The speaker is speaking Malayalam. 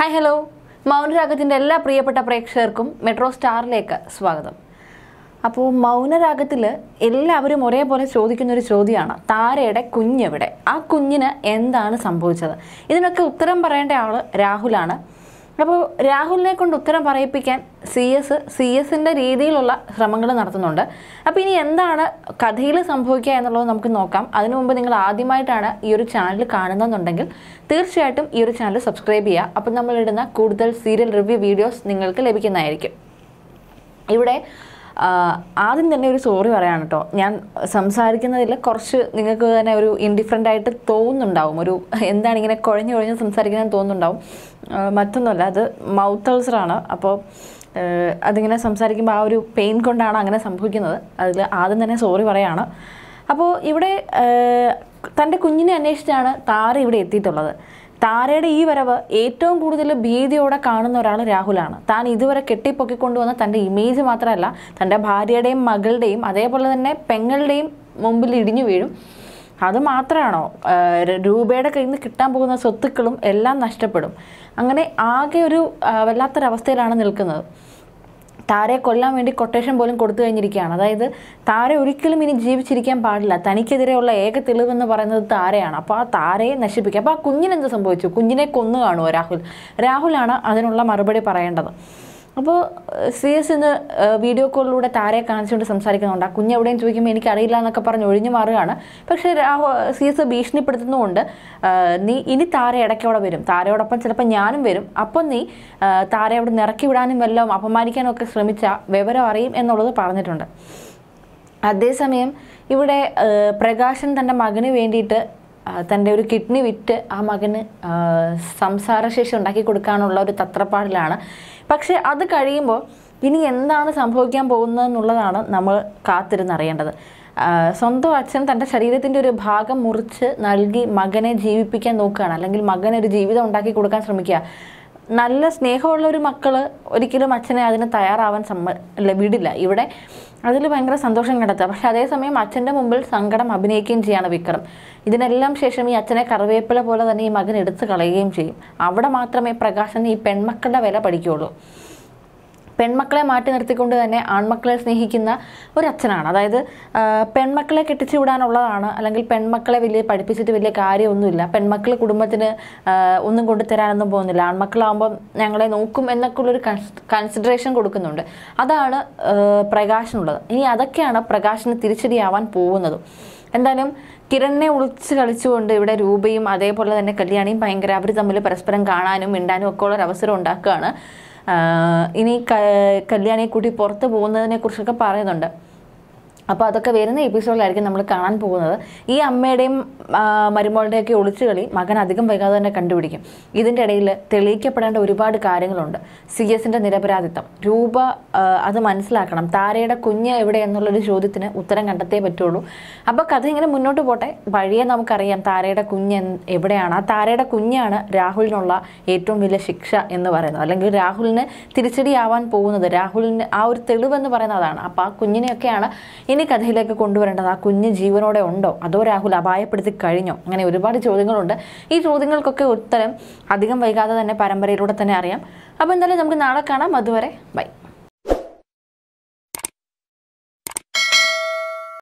ഹായ് ഹലോ മൗനരാഗത്തിൻ്റെ എല്ലാ പ്രിയപ്പെട്ട പ്രേക്ഷകർക്കും മെട്രോ സ്റ്റാറിലേക്ക് സ്വാഗതം അപ്പോൾ മൗനരാഗത്തിൽ എല്ലാവരും ഒരേപോലെ ചോദിക്കുന്ന ഒരു ചോദ്യമാണ് താരയുടെ കുഞ്ഞെവിടെ ആ കുഞ്ഞിന് എന്താണ് സംഭവിച്ചത് ഇതിനൊക്കെ ഉത്തരം പറയേണ്ട ആൾ രാഹുലാണ് അപ്പോൾ രാഹുലിനെ കൊണ്ട് ഉത്തരം പറയിപ്പിക്കാൻ സി എസ് സി എസിൻ്റെ രീതിയിലുള്ള ശ്രമങ്ങൾ നടത്തുന്നുണ്ട് അപ്പോൾ ഇനി എന്താണ് കഥയിൽ സംഭവിക്കുക എന്നുള്ളത് നമുക്ക് നോക്കാം അതിനു മുമ്പ് നിങ്ങൾ ആദ്യമായിട്ടാണ് ഈ ഒരു ചാനൽ കാണുന്നതെന്നുണ്ടെങ്കിൽ തീർച്ചയായിട്ടും ഈ ഒരു ചാനൽ സബ്സ്ക്രൈബ് ചെയ്യുക അപ്പോൾ നമ്മളിടുന്ന കൂടുതൽ സീരിയൽ റിവ്യൂ വീഡിയോസ് നിങ്ങൾക്ക് ലഭിക്കുന്നതായിരിക്കും ഇവിടെ ആ, ആദ്യം തന്നെ ഒരു സോറി പറയാണ് കേട്ടോ ഞാൻ സംസാരിക്കുന്നതിൽ കുറച്ച് നിങ്ങൾക്ക് തന്നെ ഒരു ഇൻഡിഫറൻ്റ് ആയിട്ട് തോന്നുന്നുണ്ടാവും ഒരു എന്താണ് ഇങ്ങനെ കുഴഞ്ഞു കുഴഞ്ഞ് സംസാരിക്കുന്നത് തോന്നുന്നുണ്ടാവും ആ, മറ്റൊന്നുമല്ല അത് മൗത്ത് അൾസറാണ് അപ്പോൾ ഏഹ്, അതിങ്ങനെ സംസാരിക്കുമ്പോൾ ആ ഒരു പെയിൻ കൊണ്ടാണ് അങ്ങനെ സംഭവിക്കുന്നത് അതിൽ ആദ്യം തന്നെ സോറി പറയാണ് അപ്പോൾ ഇവിടെ ഏഹ്, തൻ്റെ കുഞ്ഞിനെ അന്വേഷിച്ചാണ് താര ഇവിടെ എത്തിയിട്ടുള്ളത് താരയുടെ ഈ വരവ് ഏറ്റവും കൂടുതൽ ഭീതിയോടെ കാണുന്ന ഒരാൾ രാഹുലാണ് താൻ ഇതുവരെ കെട്ടിപ്പൊക്കിക്കൊണ്ടുവന്ന തൻ്റെ ഇമേജ് മാത്രമല്ല തൻ്റെ ഭാര്യയുടെയും മകളുടെയും അതേപോലെ തന്നെ പെങ്ങളുടെയും മുമ്പിൽ ഇടിഞ്ഞു വീഴും അത് മാത്രമാണോ ആഹ് രൂപയുടെ കയ്യിൽ നിന്ന് കിട്ടാൻ പോകുന്ന സ്വത്തുക്കളും എല്ലാം നഷ്ടപ്പെടും അങ്ങനെ ആകെ ഒരു ആഹ് വല്ലാത്തൊരവസ്ഥയിലാണ് നിൽക്കുന്നത് താരയെ കൊല്ലാൻ വേണ്ടി കൊട്ടേഷൻ പോലും കൊടുത്തു കഴിഞ്ഞിരിക്കുകയാണ് അതായത് താര ഒരിക്കലും ഇനി ജീവിച്ചിരിക്കാൻ പാടില്ല തനിക്കെതിരെയുള്ള ഏക തെളിവെന്ന് പറയുന്നത് താരയാണ് അപ്പോൾ ആ താരയെ നശിപ്പിക്കുക അപ്പോൾ ആ കുഞ്ഞിനെന്ത് സംഭവിച്ചു കുഞ്ഞിനെ കൊന്നു കാണുമോ രാഹുൽ രാഹുലാണ് അതിനുള്ള മറുപടി പറയേണ്ടത് അപ്പോൾ സി എസ് ഇന്ന് വീഡിയോ കോളിലൂടെ താരയെ കാണിച്ചുകൊണ്ട് സംസാരിക്കുന്നുണ്ട് ആ കുഞ്ഞ് എവിടെയും ചോദിക്കുമ്പോൾ എനിക്കറിയില്ല എന്നൊക്കെ പറഞ്ഞ് ഒഴിഞ്ഞു മാറുകയാണ് പക്ഷേ രാഹു സി എസ് ഭീഷണിപ്പെടുത്തുന്നതുകൊണ്ട് ആ, നീ ഇനി താര ഇടയ്ക്കോടെ വരും താരയോടൊപ്പം ചിലപ്പോൾ ഞാനും വരും അപ്പം നീ ആ, താരയെ അവിടെ നിറക്കി വിടാനും വല്ലതും അപമാനിക്കാനും ഒക്കെ ശ്രമിച്ചാൽ വിവരം അറിയും എന്നുള്ളത് പറഞ്ഞിട്ടുണ്ട് അതേസമയം ഇവിടെ ആ, പ്രകാശൻ തൻ്റെ മകന് വേണ്ടിയിട്ട് ആ, തൻ്റെ ഒരു കിഡ്നി വിറ്റ് ആ മകന് ആ, സംസാരശേഷി ഉണ്ടാക്കി കൊടുക്കാനുള്ള ഒരു തത്രപ്പാടിലാണ് പക്ഷേ അത് കഴിയുമ്പോൾ ഇനി എന്താണ് സംഭവിക്കാൻ പോകുന്നതെന്നുള്ളതാണ് നമ്മൾ കാത്തിരുന്നറിയേണ്ടത് ആ, സ്വന്തം അച്ഛൻ തൻ്റെ ശരീരത്തിൻ്റെ ഒരു ഭാഗം മുറിച്ച് നൽകി മകനെ ജീവിപ്പിക്കാൻ നോക്കുകയാണ് അല്ലെങ്കിൽ മകനൊരു ജീവിതം ഉണ്ടാക്കി കൊടുക്കാൻ ശ്രമിക്കുക നല്ല സ്നേഹമുള്ള ഒരു മക്കള് ഒരിക്കലും അച്ഛനെ അതിന് തയ്യാറാവാൻ സമ്മ അല്ല വിടില്ല ഇവിടെ അതിൽ ഭയങ്കര സന്തോഷം കണ്ടെത്തുക പക്ഷെ അതേസമയം അച്ഛൻ്റെ മുമ്പിൽ സങ്കടം അഭിനയിക്കുകയും ചെയ്യാണ് വിക്രം ഇതിനെല്ലാം ശേഷം ഈ അച്ഛനെ കറിവേപ്പില പോലെ തന്നെ ഈ മകൻ എടുത്തു കളയുകയും ചെയ്യും അവിടെ മാത്രമേ പ്രകാശൻ ഈ പെൺമക്കളുടെ വില പഠിക്കുകയുള്ളൂ പെൺമക്കളെ മാറ്റി നിർത്തിക്കൊണ്ട് തന്നെ ആൺമക്കളെ സ്നേഹിക്കുന്ന ഒരു അച്ഛനാണ് അതായത് ആ, പെൺമക്കളെ കെട്ടിച്ചു വിടാനുള്ളതാണ് അല്ലെങ്കിൽ പെൺമക്കളെ വലിയ പഠിപ്പിച്ചിട്ട് വലിയ കാര്യമൊന്നുമില്ല പെൺമക്കൾ കുടുംബത്തിന് ആ, ഒന്നും കൊണ്ടുതരാനൊന്നും പോകുന്നില്ല ആൺമക്കളാകുമ്പോൾ ഞങ്ങളെ നോക്കും എന്നൊക്കെ ഉള്ളൊരു കൺസിഡറേഷൻ കൊടുക്കുന്നുണ്ട് അതാണ് ആ, പ്രകാശനുള്ളത് ഇനി അതൊക്കെയാണ് പ്രകാശന് തിരിച്ചടിയാവാൻ പോകുന്നത് എന്തായാലും കിരണിനെ ഒളിച്ച് കളിച്ചുകൊണ്ട് ഇവിടെ രൂപയും അതേപോലെ തന്നെ കല്യാണിയും ഭയങ്കര അവർ തമ്മിൽ പരസ്പരം കാണാനും മിണ്ടാനും ഒക്കെ ഉള്ള ഒരു അവസരം ഉണ്ടാക്കുകയാണ് ആഹ് ഇനി ക- കല്യാണിയെ കൂട്ടി പുറത്ത് പോകുന്നതിനെ കുറിച്ചൊക്കെ പറയുന്നുണ്ട് അപ്പോൾ അതൊക്കെ വരുന്ന എപ്പിസോഡിലായിരിക്കും നമ്മൾ കാണാൻ പോകുന്നത് ഈ അമ്മയുടെയും ആ, മരുമകളുടെയൊക്കെ ഒളിച്ചുകളി മകൻ അധികം വൈകാതെ തന്നെ കണ്ടുപിടിക്കും ഇതിൻ്റെ ഇടയിൽ തെളിയിക്കപ്പെടേണ്ട ഒരുപാട് കാര്യങ്ങളുണ്ട് സി എസിൻ്റെ നിരപരാധിത്വം രൂപ ആ, അത് മനസ്സിലാക്കണം താരയുടെ കുഞ്ഞ് എവിടെ എന്നുള്ളൊരു ചോദ്യത്തിന് ഉത്തരം കണ്ടെത്തേ പറ്റുള്ളൂ അപ്പോൾ കഥ ഇങ്ങനെ മുന്നോട്ട് പോട്ടെ വഴിയെ നമുക്കറിയാം താരയുടെ കുഞ്ഞ് എന്ത്- എവിടെയാണ് ആ താരയുടെ കുഞ്ഞാണ് രാഹുലിനുള്ള ഏറ്റവും വലിയ ശിക്ഷ എന്ന് പറയുന്നത് അല്ലെങ്കിൽ രാഹുലിന് തിരിച്ചടിയാവാൻ പോകുന്നത് രാഹുലിന് ആ ഒരു തെളിവെന്ന് പറയുന്നത് അതാണ് അപ്പോൾ ആ കുഞ്ഞിനെയൊക്കെയാണ് ഇനി കഥയിലേക്ക് കൊണ്ടുവരേണ്ടത് ആ കുഞ്ഞ് ജീവനോടെ ഉണ്ടോ അതോ രാഹുൽ അപായപ്പെടുത്തി കഴിഞ്ഞോ അങ്ങനെ ഒരുപാട് ചോദ്യങ്ങളുണ്ട് ഈ ചോദ്യങ്ങൾക്കൊക്കെ ഉത്തരം അധികം വൈകാതെ തന്നെ പരമ്പരയിലൂടെ തന്നെ അറിയാം അപ്പോൾ എന്തായാലും നമുക്ക് നാളെ കാണാം അതുവരെ ബൈ